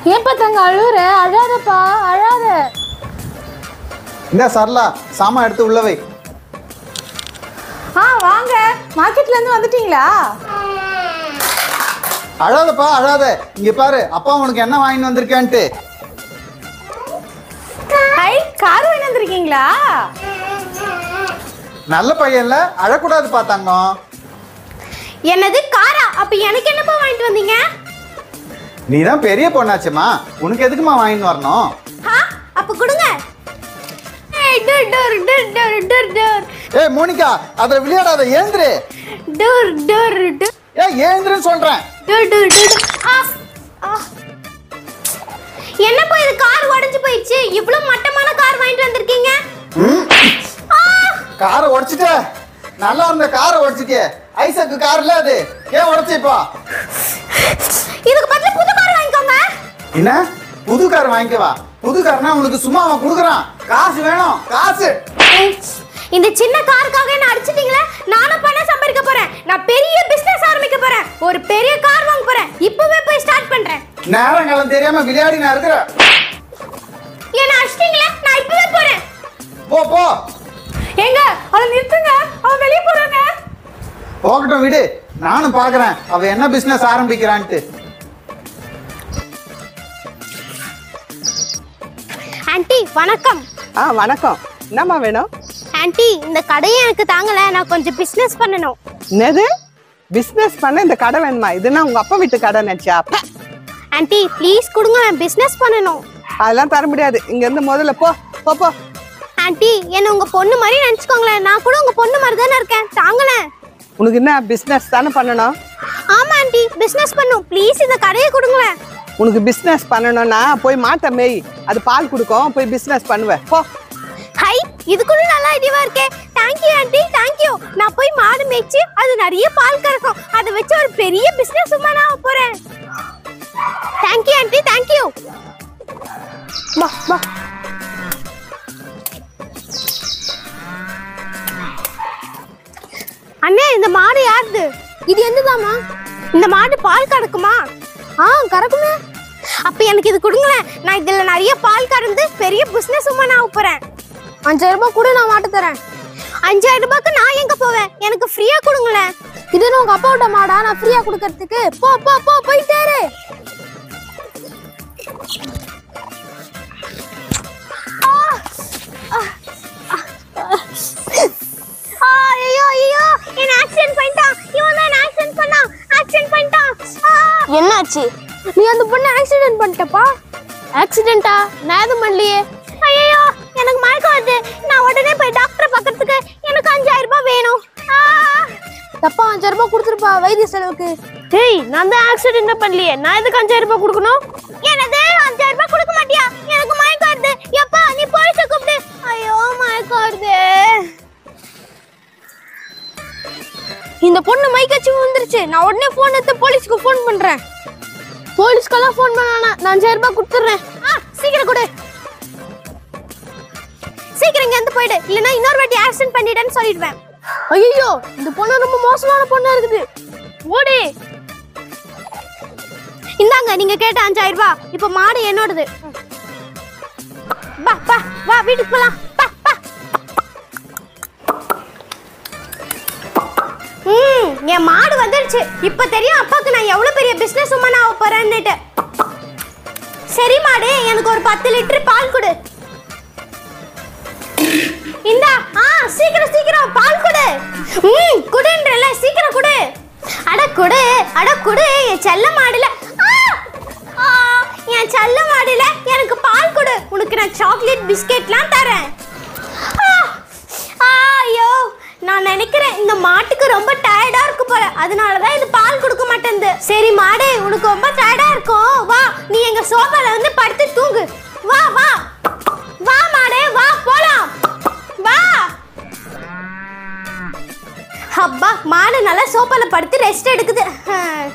ஏன்பா தங்க அழுவுற அழாதப்பா அழாத இந்த சரலா சாமான் எடுத்து உள்ள வை ஆ வாங்க மார்க்கெட்ல இருந்து வந்துட்டீங்களா அழாதப்பா அழாத இங்க பாரு அப்பா உனக்கு என்ன வாங்கிட்டு வந்திருக்கேன்ட்டு ஹை கார் வாங்கி வந்திருக்கீங்களா நல்ல பையன்ல அழக்கூடாதுப்பா தங்கம் என்னது காரா அப்ப எனக்கு என்னப்பா வாங்கிட்டு வந்தீங்க நீ தான் பெரிய பொண்ணாச்சுமா உனக்கு எதுக்குமா வாங்கிட்டு வரணும் ஹா அப்ப கொடுங்க ஏய், டூர், டூர், டூர், டூர், டூர், டூர். ஏய் மோனிகா அதுல விளையாடாத ஏந்திரு டூர், டூர், டூர், ஏய் ஏந்திருன்னு சொல்றேன் டூர், டூர், டூர். ஆ, ஆ. என்னப்பா இது கார் உடைஞ்சு போயிடுச்சு இவ்வளவு மட்டமான கார் வாங்கிட்டு வந்திருக்கீங்க ஆ, காரை உடைச்சிட்ட நல்லா இருந்த காரை உடைச்சிட்டியே ஐசக்கு கார் இல்ல அது ஏன் உடைச்சிப்பா இதுக்கு பதிலா புது கார் வாங்கிக்கோங்க என்ன புது கார் வாங்கிக்கவா புது கார்னா உனக்கு சும்மா அவன் கொடுக்குறான் காசு வேணும் காசு இந்த சின்ன காருக்காக என்ன அடிச்சிட்டீங்களே நானும் பணம் சம்பாதிக்க போறேன் நான் பெரிய பிசினஸ் ஆரம்பிக்க போறேன் ஒரு பெரிய கார் வாங்க போறேன் இப்பவே போய் ஸ்டார்ட் பண்றேன் நேரம் காலம் தெரியாம விளையாடி நான் இருக்கிறேன் என்ன அடிச்சிட்டீங்களே நான் இப்பவே போறேன் போ போ ஏங்க அவளை நிறுத்துங்க அவன் வெளியே போறாங்க போகட்டும் விடு நானும் பாக்குறேன் அவ என்ன பிசினஸ் ஆரம்பிக்கிறான்ட்டு ஆன்ட்டி வணக்கம் ஆ வணக்கம் என்னம்மா வேணும் ஆன்ட்டி இந்த கடையை எனக்கு தாங்கல நான் கொஞ்சம் பிசினஸ் பண்ணணும் என்னது பிஸ்னஸ் பண்ண இந்த கடை வேணுமா இதுனா உங்க அப்பா வீட்டு கடை நினைச்சா ப்ப. ஆன்ட்டி ப்ளீஸ் கொடுங்க நான் பிசினஸ் பண்ணணும் அதெல்லாம் தர முடியாது இங்க இருந்து முதல்ல போ போ போ ஆன்ட்டி என்ன உங்க பொண்ணு மாதிரி நினைச்சுக்கோங்களேன் நான் கூட உங்க பொண்ணு மாதிரி தானே இருக்கேன் தாங்களேன் உனக்கு என்ன பிஸ்னஸ் தானே பண்ணணும் ஆமா ஆன்ட்டி பிசினஸ் பண்ணும் ப்ளீஸ் இந்த கடையை கொடுங்களேன் உனக்கு பிஸ்னஸ் பண்ணணும்னா போய் மாட்டை மேய் அது பால் கொடுக்கும் போய் பிஸ்னஸ் பண்ணுவேன் போ ஹை இது கூட நல்ல ஐடியாவா இருக்கே தேங்க்யூ ஆண்டி தேங்க்யூ நான் போய் மாடு மேய்ச்சி அது நிறைய பால் கறக்கும் அதை வச்சு ஒரு பெரிய பிசினஸ் உமன் ஆக போறேன் தேங்க்யூ ஆண்டி தேங்க்யூ வா வா அண்ணே இந்த மாடு யாருது இது என்னதாமா இந்த மாடு பால் கறக்குமா ஆ கறக்குமே அப்ப எனக்கு இது கொடுங்களேன் நான் இதுல நிறைய பால் கறந்து பெரிய பிசினஸ் உமன் ஆக போறேன் அஞ்சாயிரம் ரூபாய் கூட நான் மாட்டு தரேன் அஞ்சாயிரம் ரூபாய்க்கு நான் எங்க போவேன் எனக்கு ஃப்ரீயா கொடுங்களேன் இது உங்க அப்பாவோட மாடா நான் ஃப்ரீயா கொடுக்கறதுக்கு போ போ போ போயிட்டாரு ஐயோ ஐயோ என்ன ஆக்சிடென்ட் பண்ணிட்டான் இவன் தான் ஆக்சிடென்ட் பண்ணான் ஆக்சிடென்ட் பண்ணிட்டான் என்னாச்சு நீ அந்த பொண்ணு ஆக்சிடென்ட் பண்ணிட்டப்பா ஆக்சிடென்ட்டா நான் எதுவும் பண்ணலையே ஐயோ எனக்கு மயக்கம் வருது நான் உடனே போய் டாக்டரை பார்க்கறதுக்கு எனக்கு அஞ்சாயிரம் ரூபாய் வேணும் ஆ! தப்பா அஞ்சாயிரம் ரூபாய் கொடுத்துருப்பா வைத்திய செலவுக்கு டேய் நான் தான் ஆக்சிடென்ட் பண்ணலையே நான் எதுக்கு அஞ்சாயிரம் ரூபாய் கொடுக்கணும் எனது அஞ்சாயிரம் ரூபாய் கொடுக்க மாட்டியா எனக்கு மயக்கம் வருது எப்பா நீ போலீஸை கூப்பிடு ஐயோ மயக்கம் வருது இந்த பொண்ணு மைக்கச்சு வந்துருச்சு நான் உடனே போன் எடுத்து போலீஸ்க்கு ஃபோன் பண்றேன் போலீஸ்க்கெல்லாம் ஃபோன் பண்ணானா நான் அஞ்சாயிரம் ரூபாய் கொடுத்துட்றேன் ஆ சீக்கிரம் கொடு சீக்கிரம் இங்க இருந்து போயிடு இல்லனா இன்னொரு வாட்டி ஆக்சிடென்ட் பண்ணிட்டேன்னு சொல்லிடுவேன் ஐயோ இந்த பொண்ணு ரொம்ப மோசமான பொண்ணா இருக்குது ஓடி இந்தாங்க நீங்க கேட்ட அஞ்சாயிரம் ரூபாய் இப்போ மாடு என்னோடது பா பா வா வீட்டுக்கு போலாம் பா பா ம் என் மாடு வந்துருச்சு இப்போ தெரியும் அப்பாக்கு நான் எவ்வளவு பெரிய பிசினஸ் உமன் ஆக போறேன்னுட்டு சரி மாடு எனக்கு ஒரு பத்து லிட்டர் பால் கொடு இந்தா ஆ சீக்கிரம் சீக்கிரம் பால் கொடு ம் குடுன்றல சீக்கிரம் கொடு அட கொடு அட கொடு என் செல்ல மாடுல ஆ! ஆ, என் செல்ல மாடுல எனக்கு பால் கொடு உனக்கு நான் சாக்லேட் பிஸ்கெட்லாம் தரேன் ஆ! ஆ, ஐயோ நான் நினைக்கிறேன் இந்த மாட்டுக்கு ரொம்ப டயர்டா இருக்கு போல அதனால தான் இது பால் கொடுக்க மாட்டேங்குது சரி மாடு உனக்கு ரொம்ப டயர்டா இருக்கும் வா நீ எங்க சோஃபால வந்து படுத்து தூங்கு வா வா வா மாடு வா போலாம் வா அப்பா மாடு நல்லா சோஃபால படுத்து ரெஸ்ட் எடுக்குது ஹம்.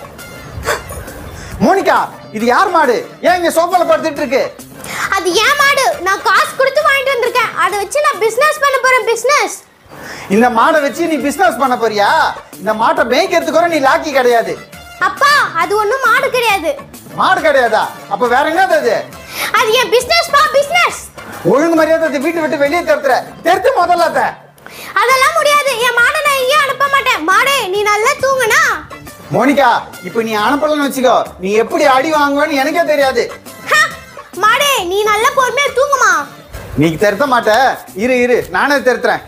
மோனிகா இது யார் மாடு ஏன் இங்க சோஃபால படுத்துட்டு இருக்கு அது ஏன் மாடு நான் காசு கொடுத்து வாங்கிட்டு வந்திருக்கேன் அதை வச்சு நான் பிசினஸ் பண்ண போறேன் பிசினஸ் இந்த மாடை வச்சு நீ பிசினஸ் பண்ண போறியா இந்த மாட்டை மேய்க்கிறதுக்கு கூட நீ லாக்கி கிடையாது அப்பா அது ஒண்ணும் மாடு கிடையாது மாடு கிடையாதா அப்ப வேற என்னது அது அது என் பிசினஸ் பா பிசினஸ் ஒழுங்கு மரியாதை அதை வீட்டை விட்டு வெளியே தருத்துற தெரித்து முதல்ல அதை அதெல்லாம் முடியாது என் மாடை நான் எங்கேயும் அனுப்ப மாட்டேன் மாடே நீ நல்லா தூங்குனா மோனிகா இப்ப நீ அனுப்பலன்னு வச்சுக்கோ நீ எப்படி அடி வாங்குவேன்னு எனக்கே தெரியாது ஹ! மாடே நீ நல்ல பொறுமையா தூங்குமா நீ திருத்த மாட்ட இரு இரு நானே திருத்துறேன்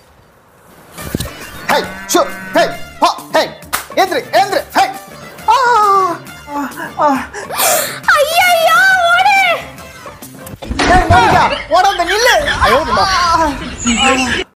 ஹை ஷோ ஹை ஹோ ஹை ஏந்திரு ஏந்திரு ஹை ஆ ஆ, ஆ. ஐயோ ஓடு ஏய் மோனிகா ஓடாத நில்லு ஐயோ, அம்மா.